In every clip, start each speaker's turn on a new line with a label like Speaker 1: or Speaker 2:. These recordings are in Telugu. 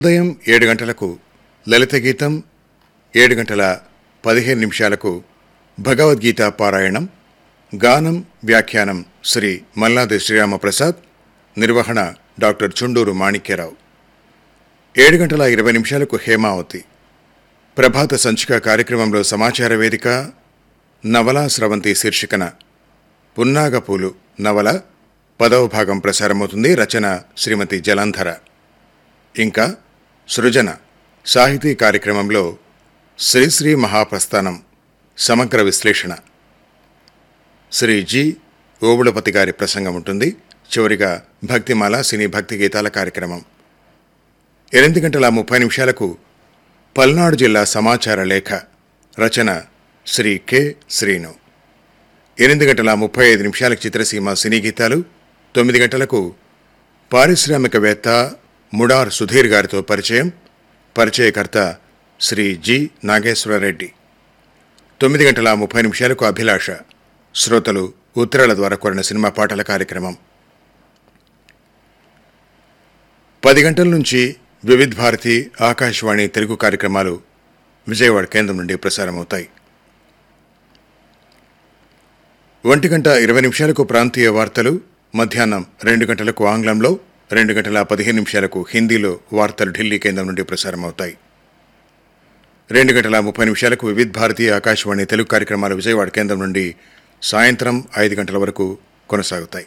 Speaker 1: ఉదయం ఏడు గంటలకు లలిత గీతం ఏడు గంటల పదిహేను నిమిషాలకు భగవద్గీత పారాయణం గానం వ్యాఖ్యానం శ్రీ మల్లాది శ్రీరామప్రసాద్ నిర్వహణ డాక్టర్ చుండూరు మాణిక్యరావు ఏడు గంటల ఇరవై నిమిషాలకు హేమావతి ప్రభాత సంచిక కార్యక్రమంలో సమాచార వేదిక నవలా స్రవంతి శీర్షికన పున్నాగపూలు నవల పదవ భాగం ప్రసారమవుతుంది రచన శ్రీమతి జలంధర ఇంకా సృజన సాహితీ కార్యక్రమంలో శ్రీశ్రీ మహాప్రస్థానం సమగ్ర విశ్లేషణ శ్రీ జి ఓబుళపతి గారి ప్రసంగం ఉంటుంది చివరిగా భక్తిమాల సినీ భక్తి గీతాల కార్యక్రమం ఎనిమిది గంటల ముప్పై నిమిషాలకు పల్నాడు జిల్లా సమాచార లేఖ రచన శ్రీ కె శ్రీను ఎనిమిది గంటల ముప్పై ఐదు నిమిషాలకు చిత్రసీమ సినీ గీతాలు తొమ్మిది గంటలకు పారిశ్రామికవేత్త ముడార్ సుధీర్ గారితో పరిచయం పరిచయకర్త శ్రీ జి నాగేశ్వరరెడ్డి తొమ్మిది గంటల ముప్పై నిమిషాలకు అభిలాష శ్రోతలు ఉత్తరాల ద్వారా కోరిన సినిమా పాటల కార్యక్రమం పది గంటల నుంచి వివిధ్ భారతి ఆకాశవాణి తెలుగు కార్యక్రమాలు విజయవాడ కేంద్రం నుండి ప్రసారమవుతాయి ఒంటి గంట ఇరవై నిమిషాలకు ప్రాంతీయ వార్తలు మధ్యాహ్నం రెండు గంటలకు ఆంగ్లంలో రెండు గంటల పదిహేను నిమిషాలకు హిందీలో వార్తలు ఢిల్లీ కేంద్రం నుండి ప్రసారమవుతాయి రెండు గంటల ముప్పై నిమిషాలకు వివిధ్ భారతి ఆకాశవాణి తెలుగు కార్యక్రమాలు విజయవాడ కేంద్రం నుండి సాయంత్రం ఐదు గంటల వరకు కొనసాగుతాయి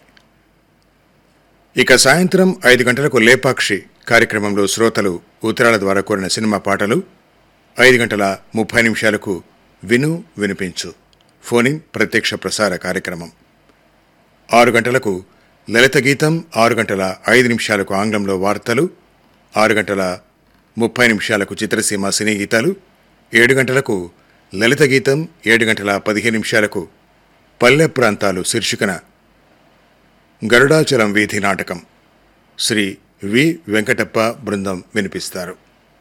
Speaker 1: ఇక సాయంత్రం ఐదు గంటలకు లేపాక్షి కార్యక్రమంలో శ్రోతలు ఉత్తరాల ద్వారా కోరిన సినిమా పాటలు ఐదు గంటల ముప్పై నిమిషాలకు విను వినిపించు ఫోనిన్ ప్రత్యక్ష ప్రసార కార్యక్రమం ఆరు గంటలకు లలిత గీతం ఆరు గంటల ఐదు నిమిషాలకు ఆంగ్లంలో వార్తలు ఆరు గంటల ముప్పై నిమిషాలకు చిత్రసీమ సినీ గీతాలు ఏడు గంటలకు లలిత గీతం ఏడు గంటల పదిహేను నిమిషాలకు పల్లె ప్రాంతాలు శీర్షికన గరుడాచలం వీధి నాటకం శ్రీ వి వెంకటప్ప బృందం వినిపిస్తారు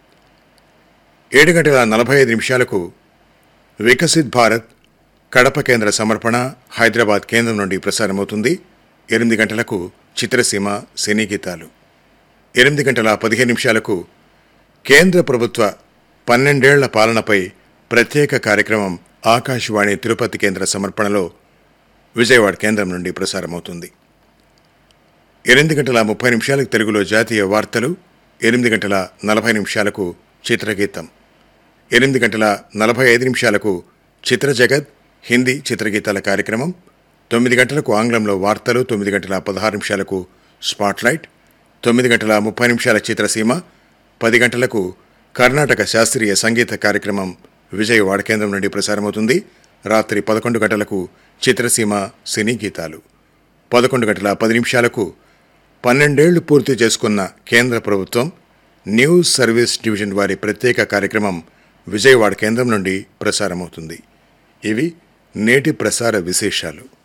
Speaker 1: ఏడు గంటల నలభై ఐదు నిమిషాలకు వికసిత్ భారత్ కడప కేంద్ర సమర్పణ హైదరాబాద్ కేంద్రం నుండి ప్రసారమవుతుంది ఎనిమిది గంటలకు చిత్రసీమ సినీ గీతాలు ఎనిమిది గంటల పదిహేను నిమిషాలకు కేంద్ర ప్రభుత్వ పన్నెండేళ్ల పాలనపై ప్రత్యేక కార్యక్రమం ఆకాశవాణి తిరుపతి కేంద్ర సమర్పణలో విజయవాడ కేంద్రం నుండి ప్రసారమవుతుంది ఎనిమిది గంటల ముప్పై నిమిషాలకు తెలుగులో జాతీయ వార్తలు ఎనిమిది గంటల నలభై నిమిషాలకు చిత్రగీతం ఎనిమిది గంటల నలభై ఐదు నిమిషాలకు చిత్ర జగత్ హిందీ చిత్రగీతాల కార్యక్రమం తొమ్మిది గంటలకు ఆంగ్లంలో వార్తలు తొమ్మిది గంటల పదహారు నిమిషాలకు స్పాట్లైట్ తొమ్మిది గంటల ముప్పై నిమిషాల చిత్రసీమ పది గంటలకు కర్ణాటక శాస్త్రీయ సంగీత కార్యక్రమం విజయవాడ కేంద్రం నుండి ప్రసారమవుతుంది రాత్రి పదకొండు గంటలకు చిత్రసీమ సినీ గీతాలు పదకొండు గంటల పది నిమిషాలకు పన్నెండేళ్లు పూర్తి చేసుకున్న కేంద్ర ప్రభుత్వం న్యూస్ సర్వీస్ డివిజన్ వారి ప్రత్యేక కార్యక్రమం విజయవాడ కేంద్రం నుండి ప్రసారమవుతుంది ఇవి నేటి ప్రసార విశేషాలు